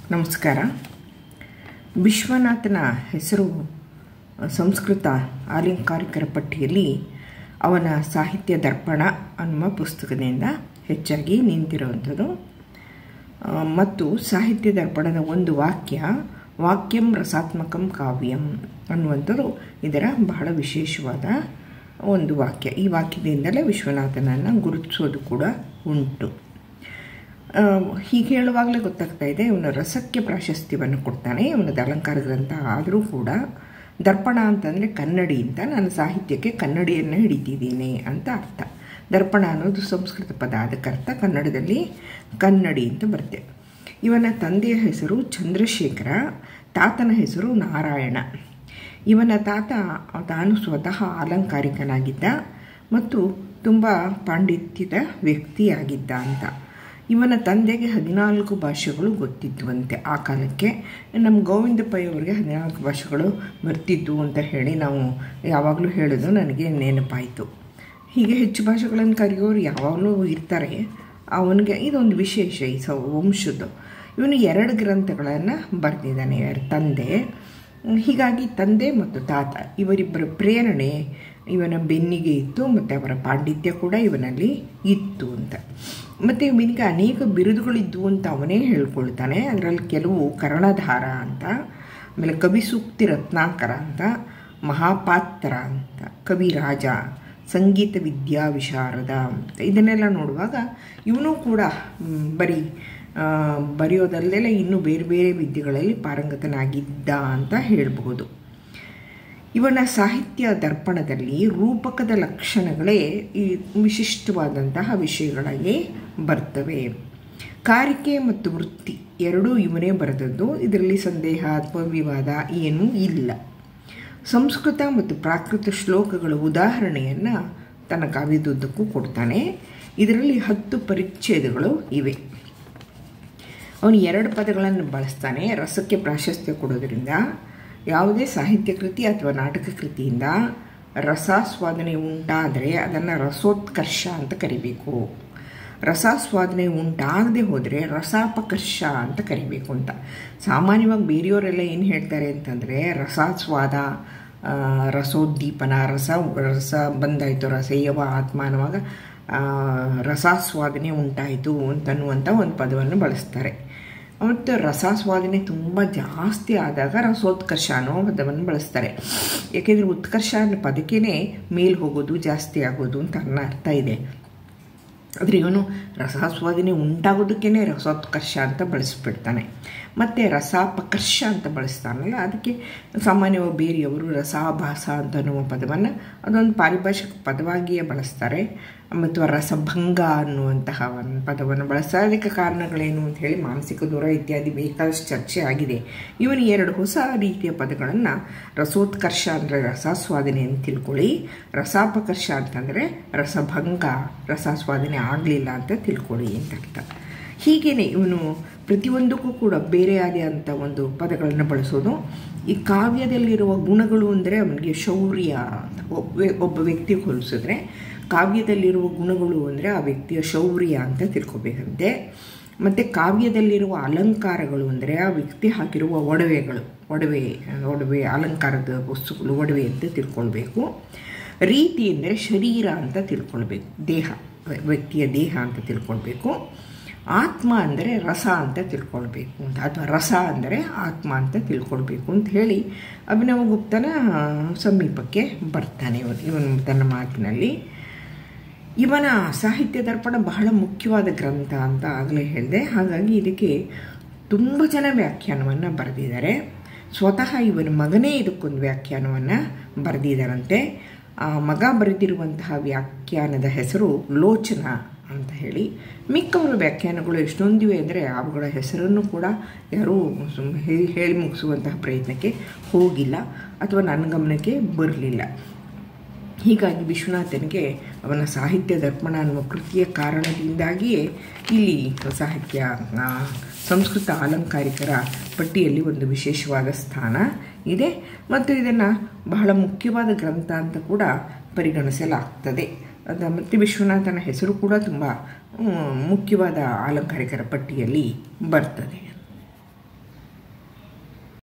ನಮಸ್ಕಾರ ವಿಶ್ವನಾಥನ ಹೆಸರು ಸಂಸ್ಕೃತ ಅಲಂಕಾರಿಕರ ಪಟ್ಟಿಯಲ್ಲಿ ಅವನ ಸಾಹಿತ್ಯ ದರ್ಪಣ ಅನ್ನುವ ಪುಸ್ತಕದಿಂದ ಹೆಚ್ಚಾಗಿ ನಿಂತಿರುವಂಥದ್ದು ಆ, ಮತ್ತು ಸಾಹಿತ್ಯ ದರ್ಪಣದ ಒಂದು ವಾಕ್ಯ ವಾಕ್ಯಂ ರಸಾತ್ಮಕಂ ಕಾವ್ಯಂ ಅನ್ನುವಂಥದ್ದು ಇದರ ಬಹಳ ವಿಶೇಷವಾದ ಒಂದು ವಾಕ್ಯ ಈ ವಾಕ್ಯದಿಂದಲೇ ವಿಶ್ವನಾಥನನ್ನು ಗುರುತಿಸೋದು ಕೂಡ ಉಂಟು ಆ, ಹೀಗೆ ಹೇಳುವಾಗಲೇ ಗೊತ್ತಾಗ್ತಾ ಇದೆ ಇವನು ರಸಕ್ಕೆ ಪ್ರಾಶಸ್ತ್ಯವನ್ನು ಕೊಡ್ತಾನೆ ಇವನದು ಅಲಂಕಾರ ಗ್ರಂಥ ಆದರೂ ಕೂಡ ದರ್ಪಣ ಅಂತಂದರೆ ಕನ್ನಡಿ ಅಂತ ನಾನು ಸಾಹಿತ್ಯಕ್ಕೆ ಕನ್ನಡಿಯನ್ನು ಹಿಡಿತಿದ್ದೀನಿ ಅಂತ ಅರ್ಥ ದರ್ಪಣ ಅನ್ನೋದು ಸಂಸ್ಕೃತ ಪದ ಅದಕ್ಕರ್ಥ ಕನ್ನಡದಲ್ಲಿ ಕನ್ನಡಿ ಅಂತ ಬರುತ್ತೆ ಇವನ ತಂದೆಯ ಹೆಸರು ಚಂದ್ರಶೇಖರ ತಾತನ ಹೆಸರು ನಾರಾಯಣ ಇವನ ತಾತ ತಾನು ಸ್ವತಃ ಅಲಂಕಾರಿಕನಾಗಿದ್ದ ಮತ್ತು ತುಂಬ ಪಾಂಡಿತ್ಯದ ವ್ಯಕ್ತಿಯಾಗಿದ್ದ ಅಂತ ಇವನ ತಂದೆಗೆ ಹದಿನಾಲ್ಕು ಭಾಷೆಗಳು ಗೊತ್ತಿದ್ವಂತೆ ಆ ಕಾಲಕ್ಕೆ ನಮ್ಮ ಗೋವಿಂದ ಪೈ ಅವರಿಗೆ ಹದಿನಾಲ್ಕು ಭಾಷೆಗಳು ಬರ್ತಿದ್ವು ಅಂತ ಹೇಳಿ ನಾವು ಯಾವಾಗಲೂ ಹೇಳೋದು ನನಗೆ ನೆನಪಾಯಿತು ಹೀಗೆ ಹೆಚ್ಚು ಭಾಷೆಗಳನ್ನು ಕರೆಯೋರು ಯಾವಾಗಲೂ ಇರ್ತಾರೆ ಅವನಿಗೆ ಇದೊಂದು ವಿಶೇಷ ಈ ಸ ವಂಶದ್ದು ಇವನು ಎರಡು ಗ್ರಂಥಗಳನ್ನು ಬರೆದಿದ್ದಾನೆ ಯಾರ ತಂದೆ ಹೀಗಾಗಿ ತಂದೆ ಮತ್ತು ತಾತ ಇವರಿಬ್ಬರ ಪ್ರೇರಣೆ ಇವನ ಬೆನ್ನಿಗೆ ಇತ್ತು ಮತ್ತು ಅವರ ಪಾಂಡಿತ್ಯ ಕೂಡ ಇವನಲ್ಲಿ ಇತ್ತು ಅಂತ ಮತ್ತು ಇವನಿಗೆ ಅನೇಕ ಬಿರುದುಗಳಿದ್ವು ಅಂತ ಅವನೇ ಹೇಳ್ಕೊಳ್ತಾನೆ ಅದರಲ್ಲಿ ಕೆಲವು ಕರ್ಣಧಾರ ಅಂತ ಆಮೇಲೆ ಕವಿ ಸೂಕ್ತಿ ರತ್ನಾಕರ ಅಂತ ಮಹಾಪಾತ್ರ ಅಂತ ಕವಿರಾಜ ಸಂಗೀತ ವಿದ್ಯಾ ವಿಶಾರದ ಅಂತ ಇದನ್ನೆಲ್ಲ ನೋಡುವಾಗ ಇವನು ಕೂಡ ಮ್, ಬರೀ ಆ, ಬರೆಯೋದಲ್ಲದೆ ಇನ್ನೂ ಬೇರೆ ಬೇರೆ ವಿದ್ಯೆಗಳಲ್ಲಿ ಪಾರಂಗತನಾಗಿದ್ದ ಅಂತ ಹೇಳ್ಬೋದು ಇವನ ಸಾಹಿತ್ಯ ದರ್ಪಣದಲ್ಲಿ ರೂಪಕದ ಲಕ್ಷಣಗಳೇ ಈ ವಿಶಿಷ್ಟವಾದಂತಹ ವಿಷಯಗಳಾಗಿ ಬರ್ತವೆ ಕಾರಿಕೆ ಮತ್ತು ವೃತ್ತಿ ಎರಡೂ ಇವನೇ ಬರೆದದ್ದು ಇದರಲ್ಲಿ ಸಂದೇಹ ಅಥವಾ ವಿವಾದ ಏನೂ ಇಲ್ಲ ಸಂಸ್ಕೃತ ಮತ್ತು ಪ್ರಾಕೃತ ಶ್ಲೋಕಗಳ ಉದಾಹರಣೆಯನ್ನು ತನ್ನ ಕಾವ್ಯದುದ್ದಕ್ಕೂ ಕೊಡ್ತಾನೆ ಇದರಲ್ಲಿ ಹತ್ತು ಪರಿಚ್ಛೇದಗಳು ಇವೆ ಅವನು ಎರಡು ಪದಗಳನ್ನು ಬಳಸ್ತಾನೆ ರಸಕ್ಕೆ ಪ್ರಾಶಸ್ತ್ಯ ಕೊಡೋದ್ರಿಂದ ಯಾವುದೇ ಸಾಹಿತ್ಯ ಕೃತಿ ಅಥವಾ ನಾಟಕ ಕೃತಿಯಿಂದ ರಸಾಸ್ವಾದನೆ ಉಂಟಾದರೆ ಅದನ್ನು ರಸೋತ್ಕರ್ಷ ಅಂತ ಕರಿಬೇಕು ರಸಾಸ್ವಾದನೆ ಉಂಟಾಗದೆ ಹೋದರೆ ರಸಾಪಕರ್ಷ ಅಂತ ಕರಿಬೇಕು ಅಂತ ಸಾಮಾನ್ಯವಾಗಿ ಬೇರೆಯವರೆಲ್ಲ ಏನು ಹೇಳ್ತಾರೆ ಅಂತಂದರೆ ರಸಾಸ್ವಾದ ಆ, ರಸೋದ್ದೀಪನ ರಸ ರಸ ಬಂದಾಯಿತು ರಸೇಯವ ಆತ್ಮ ಅನ್ನುವಾಗ ಆ, ರಸಾಸ್ವಾದನೆ ಉಂಟಾಯಿತು ಅಂತನ್ನುವಂಥ ಒಂದು ಪದವನ್ನು ಬಳಸ್ತಾರೆ ಮತ್ತು ರಸಾಸ್ವಾದನೆ ತುಂಬ ಜಾಸ್ತಿ ಆದಾಗ ರಸೋತ್ಕರ್ಷ ಅನ್ನೋ ಪದವನ್ನು ಬಳಸ್ತಾರೆ ಏಕೆಂದರೆ ಉತ್ಕರ್ಷ ಅನ್ನೋ ಪದಕ್ಕೇ ಮೇಲ್ ಹೋಗೋದು ಜಾಸ್ತಿ ಆಗೋದು ಅಂತ ಅನ್ನೋ ಅರ್ಥ ಇದೆ ಆದರೆ ಇವನು ರಸಾಸ್ವಾದನೆ ಉಂಟಾಗೋದಕ್ಕೇ ರಸೋತ್ಕರ್ಷ ಅಂತ ಬಳಸಿಬಿಡ್ತಾನೆ ಮತ್ತು ರಸಾಪಕರ್ಷ ಅಂತ ಬಳಸ್ತಾನಲ್ಲ ಅದಕ್ಕೆ ಸಾಮಾನ್ಯವಾಗಿ ಬೇರೆಯವರು ರಸಾಭಾಸ ಅಂತ ಅನ್ನುವ ಪದವನ್ನು ಅದೊಂದು ಪಾರಿಭಾಷಿಕ ಪದವಾಗಿಯೇ ಬಳಸ್ತಾರೆ ಮತ್ತು ರಸಭಂಗ ಅನ್ನುವಂತಹ ಒಂದು ಪದವನ್ನು ಬಳಸ್ತಾರೆ ಅದಕ್ಕೆ ಕಾರಣಗಳೇನು ಅಂತ ಹೇಳಿ ಮಾನಸಿಕ ದೂರ ಇತ್ಯಾದಿ ಬೇಕಾದಷ್ಟು ಚರ್ಚೆ ಆಗಿದೆ ಇವನು ಎರಡು ಹೊಸ ರೀತಿಯ ಪದಗಳನ್ನು ರಸೋತ್ಕರ್ಷ ಅಂದರೆ ರಸಾಸ್ವಾದನೆ ಅಂತ ತಿಳ್ಕೊಳ್ಳಿ ರಸಾಪಕರ್ಷ ಅಂತಂದರೆ ರಸಭಂಗ ರಸಾಸ್ವಾದನೆ ಆಗಲಿಲ್ಲ ಅಂತ ತಿಳ್ಕೊಳ್ಳಿ ಅಂತ ಅರ್ಥ ಹೀಗೇನೆ ಇವನು ಪ್ರತಿಯೊಂದಕ್ಕೂ ಕೂಡ ಬೇರೆ ಆದಂಥ ಒಂದು ಪದಗಳನ್ನು ಬಳಸೋದು ಈ ಕಾವ್ಯದಲ್ಲಿರುವ ಗುಣಗಳು ಅಂದರೆ ಅವನಿಗೆ ಶೌರ್ಯ ಅಂತ ಒಬ್ಬ ಒಬ್ಬ ವ್ಯಕ್ತಿಗೆ ಹೋಲಿಸಿದ್ರೆ ಕಾವ್ಯದಲ್ಲಿರುವ ಗುಣಗಳು ಅಂದರೆ ಆ ವ್ಯಕ್ತಿಯ ಶೌರ್ಯ ಅಂತ ತಿಳ್ಕೊಬೇಕಂತೆ ಮತ್ತು ಕಾವ್ಯದಲ್ಲಿರುವ ಅಲಂಕಾರಗಳು ಅಂದರೆ ಆ ವ್ಯಕ್ತಿ ಹಾಕಿರುವ ಒಡವೆಗಳು ಒಡವೆ ಒಡವೆ ಅಲಂಕಾರದ ವಸ್ತುಗಳು ಒಡವೆ ಅಂತ ತಿಳ್ಕೊಳ್ಬೇಕು ರೀತಿ ಅಂದರೆ ಶರೀರ ಅಂತ ತಿಳ್ಕೊಳ್ಬೇಕು ದೇಹ ವ್ಯಕ್ತಿಯ ದೇಹ ಅಂತ ತಿಳ್ಕೊಳ್ಬೇಕು ಆತ್ಮ ಅಂದರೆ ರಸ ಅಂತ ತಿಳ್ಕೊಳ್ಬೇಕು ಅಂತ ಅಥವಾ ರಸ ಅಂದರೆ ಆತ್ಮ ಅಂತ ತಿಳ್ಕೊಳ್ಬೇಕು ಅಂತ ಹೇಳಿ ಅಭಿನವ ಗುಪ್ತನ ಸಮೀಪಕ್ಕೆ ಬರ್ತಾನೆ ಇವನು ಇವನು ತನ್ನ ಮಾತಿನಲ್ಲಿ ಇವನ ಸಾಹಿತ್ಯ ದರ್ಪಣ ಬಹಳ ಮುಖ್ಯವಾದ ಗ್ರಂಥ ಅಂತ ಆಗಲೇ ಹೇಳಿದೆ ಹಾಗಾಗಿ ಇದಕ್ಕೆ ತುಂಬ ಜನ ವ್ಯಾಖ್ಯಾನವನ್ನು ಬರೆದಿದ್ದಾರೆ ಸ್ವತಃ ಇವನ ಮಗನೇ ಇದಕ್ಕೊಂದು ವ್ಯಾಖ್ಯಾನವನ್ನು ಬರೆದಿದ್ದಾರಂತೆ ಆ ಮಗ ಬರೆದಿರುವಂತಹ ವ್ಯಾಖ್ಯಾನದ ಹೆಸರು ಲೋಚನ ಅಂತ ಹೇಳಿ ಮಿಕ್ಕವರ ವ್ಯಾಖ್ಯಾನಗಳು ಎಷ್ಟೊಂದಿವೆ ಅಂದರೆ ಅವುಗಳ ಹೆಸರನ್ನು ಕೂಡ ಯಾರೂ ಸುಮ್ ಹೇ- ಹೇಳಿ ಮುಗಿಸುವಂತಹ ಪ್ರಯತ್ನಕ್ಕೆ ಹೋಗಿಲ್ಲ ಅಥವಾ ನನ್ನ ಗಮನಕ್ಕೆ ಬರಲಿಲ್ಲ ಹೀಗಾಗಿ ವಿಶ್ವನಾಥನಿಗೆ ಅವನ ಸಾಹಿತ್ಯ ದರ್ಪಣ ಅನ್ನುವ ಕೃತಿಯ ಕಾರಣದಿಂದಾಗಿಯೇ ಇಲ್ಲಿ ಸಾಹಿತ್ಯ ಆ, ಸಂಸ್ಕೃತ ಅಲಂಕಾರಿಕರ ಪಟ್ಟಿಯಲ್ಲಿ ಒಂದು ವಿಶೇಷವಾದ ಸ್ಥಾನ ಇದೆ ಮತ್ತು ಇದನ್ನು ಬಹಳ ಮುಖ್ಯವಾದ ಗ್ರಂಥ ಅಂತ ಕೂಡ ಪರಿಗಣಿಸಲಾಗ್ತದೆ ಅದು ಮತ್ತು ವಿಶ್ವನಾಥನ ಹೆಸರು ಕೂಡ ತುಂಬ ಮ್, ಮುಖ್ಯವಾದ ಅಲಂಕಾರಿಕರ ಪಟ್ಟಿಯಲ್ಲಿ ಬರ್ತದೆ